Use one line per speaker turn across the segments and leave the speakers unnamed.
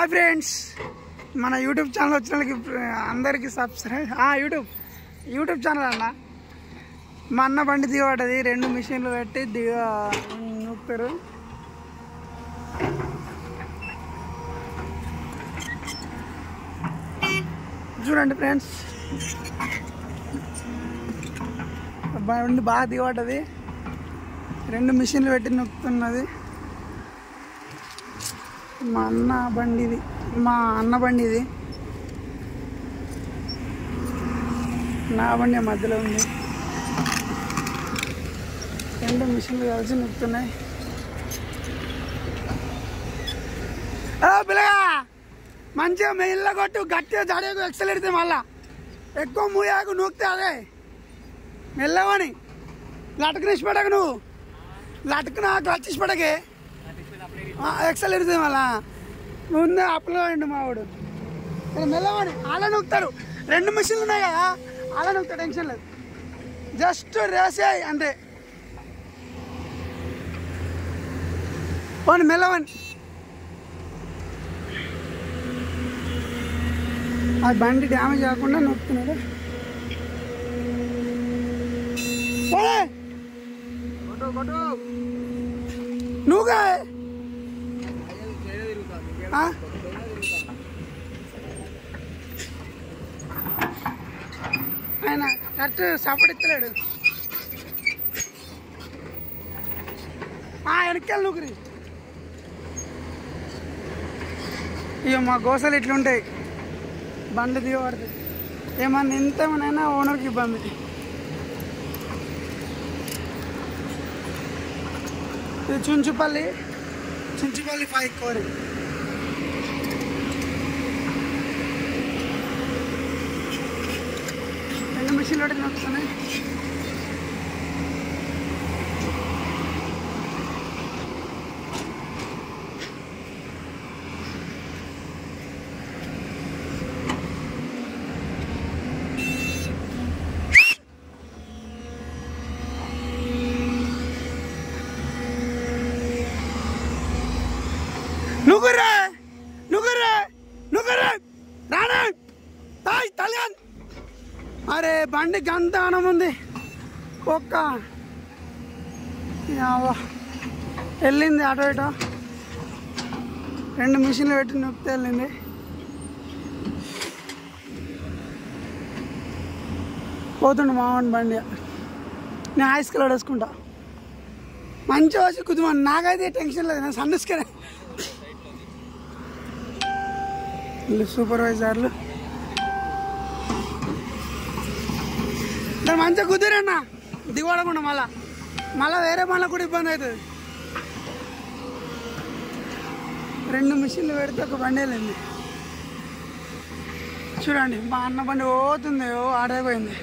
Hi friends మన YouTube channel వచ్చిన వాళ్ళకి అందరికీ సబ్స్క్రైబ్ యూట్యూబ్ యూట్యూబ్ ఛానల్ అన్న మా అన్న బండి దిగబడ్డది రెండు మిషన్లు పెట్టి దిగ నూపుతారు చూడండి ఫ్రెండ్స్ బండి బాగా దిగబడ్డది రెండు మిషన్లు పెట్టి నొక్కుతున్నది మా అన్న బండి ఇది మా అన్న బండి ఇది నా బండి మధ్యలో ఉంది రెండు మిషన్లు కలిసి నొక్కుతున్నాయి ఆ, పిల్లగా మంచిగా మెయిన్లో కొట్టు గట్టిగా జడకు ఎక్సలెడితే మళ్ళా ఎక్కువ మూయాకు నూకితే అదే మెల్లవని లటకనేసి పడకు నువ్వు లటకున క్లచ్చేసి పడకే ఎక్సల్ ఎడుతుంది మళ్ళా ముందే అప్లో అయ్యండి మావాడు ఇక్కడ మెల్లవని అలా నొక్కుతారు రెండు మిషన్లు ఉన్నాయి కదా అలా నొక్కుతా టెన్షన్ లేదు జస్ట్ రేసే అంతే పోనీ మెల్లవని ఆ బండి డ్యామేజ్ కాకుండా నొక్కుతున్నాడు పోనీ. నువ్వుగా ఆ? ఆయన కరెక్ట్ సపోర్ట్ ఇస్తలేడు వెనకాల నూకరి ఇక మా గోసలు ఇట్లుంటాయి బండి దిగబడుతుంది ఏమన్నా ఇంతేమనైనా ఓనర్కి ఇబ్బంది ఇది చుంచుపల్లి చుంచుపల్లి ఫైవ్ కోరి రెండు మిషన్లు ఒకటి నడుస్తున్నాయి నుగురే నుగురే నుగురే రాణే తాయ్ తల్యాన్ అరే బండి గంత ఆనం ఉంది ఒక్క యావా. వెళ్ళింది అటో ఇటో రెండు మిషన్లు పెట్టి నొక్కితే వెళ్ళింది పోతుండు మామూలు బండి నేను ఐస్కల్ వేసుకుంటా మంచిగా వచ్చి కుదుమని నాకైతే టెన్షన్ లేదు నేను సందుసుకునే వీళ్ళు సూపర్వైజర్లు దాని మంచిగా కుదిరన్నా దిగడకుండా మళ్ళా మళ్ళా వేరే మళ్ళీ కూడా ఇబ్బంది అవుతుంది రెండు మిషన్లు పెడితే ఒక బండి వెళ్ళింది చూడండి మా అన్న బండి పోతుంది ఓ ఆడైపోయింది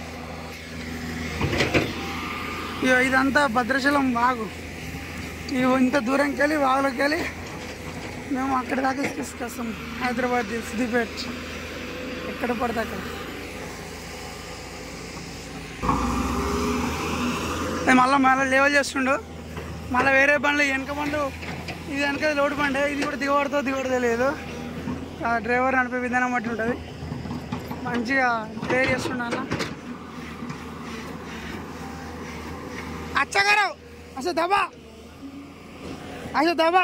ఇగో ఇదంతా భద్రాచలం వాగు ఇవి ఇంత దూరంకి వెళ్ళి వాగులోకి వెళ్ళి మేము అక్కడ దాకా తీసుకొస్తాం హైదరాబాద్ సిద్దిపేట్ ఎక్కడ పడితే అక్కడ అది మళ్ళీ మళ్ళీ లేవల్ చేస్తుండు మళ్ళీ వేరే బండ్లు వెనక బండ్లు ఇది వెనక లోడ్ బండి ఇది కూడా దిగబడుతో దిగబడి తెలియదు ఆ డ్రైవర్ నడిపే విధానం బట్టి ఉంటుంది మంచిగా క్లియర్ చేస్తుండ అన్న అచ్చగారావు అసలు దబా అసలు దబా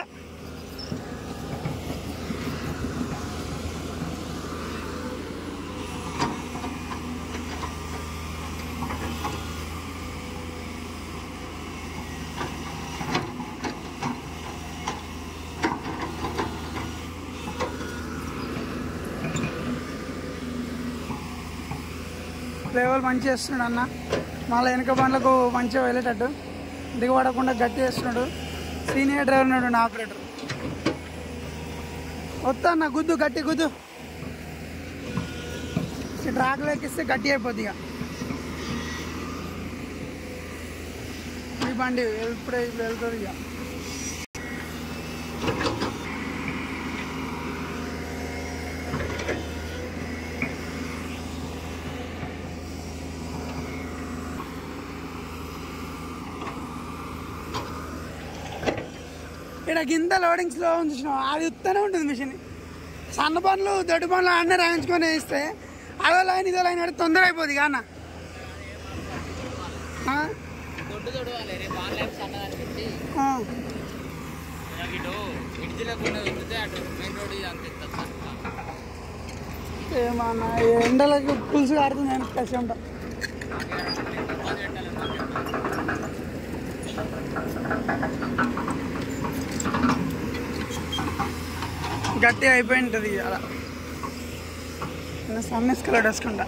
లెవెల్ మంచిగా చేస్తున్నాడు అన్న మళ్ళీ వెనక బండ్లకు మంచిగా వెళ్ళేటట్టు దిగబడకుండా గట్టి చేస్తున్నాడు సీనియర్ డ్రైవర్ ఉన్నాడు నా ఆపరేటర్ వస్తా అన్న గుద్దు గట్టి గుద్దు ట్రాక్ లెక్కిస్తే గట్టి అయిపోద్ది ఇక ఈ బండి ఇప్పుడే ఇప్పుడు వెళ్తుంది ఇక ఇక్కడ కింద లోడింగ్ స్లో ఉంది చూసినావా? అది ఉత్తనే ఉంటుంది మిషన్ సన్న పనులు దొడ్డు పనులు అన్నీ రాయించుకొని వేస్తే అదో లైన్ ఇదో లైన్ అంటే తొందర అయిపోద్ది కానా ఆ?
దొడ్డు దొడ్డు వాళ్ళే రేపు ఆన్లైన్ సన్నదాన్ని పెట్టి
ఆ.
నాకు ఇటు ఇటు లేకుండా వెళ్తే అటు మెయిన్ రోడ్ అంత ఎత్తాను
ఏమన్నా ఈ ఎండలకి పులుసు కాడుతుంది నేను కసి ఉంటా
ఇబ్బంది పెట్టాలి మాకు.
గట్టి అయిపోయి ఉంటుంది అలా నేను సన్నీస్ కలర్ వేసుకుంటా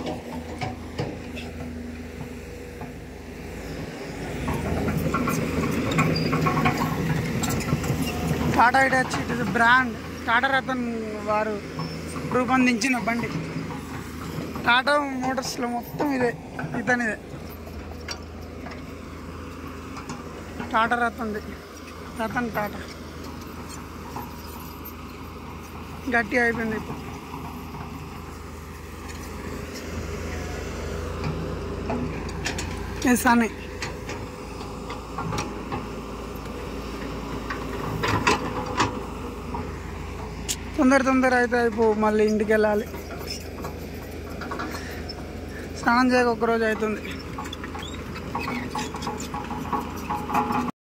Tata Hitachi it is brand Tata Ratan వారు రూపొందించిన బండి టాటా మోటార్స్లో మొత్తం ఇదే ఇతనిదే టాటా రతన్ది రతన్ టాటా గట్టి అయిపోయింది ఇప్పుడు ఇది సన్నీ తొందర తొందర అయితే అయిపో మళ్ళీ ఇంటికి వెళ్ళాలి స్నానం చేయక ఒక రోజు అవుతుంది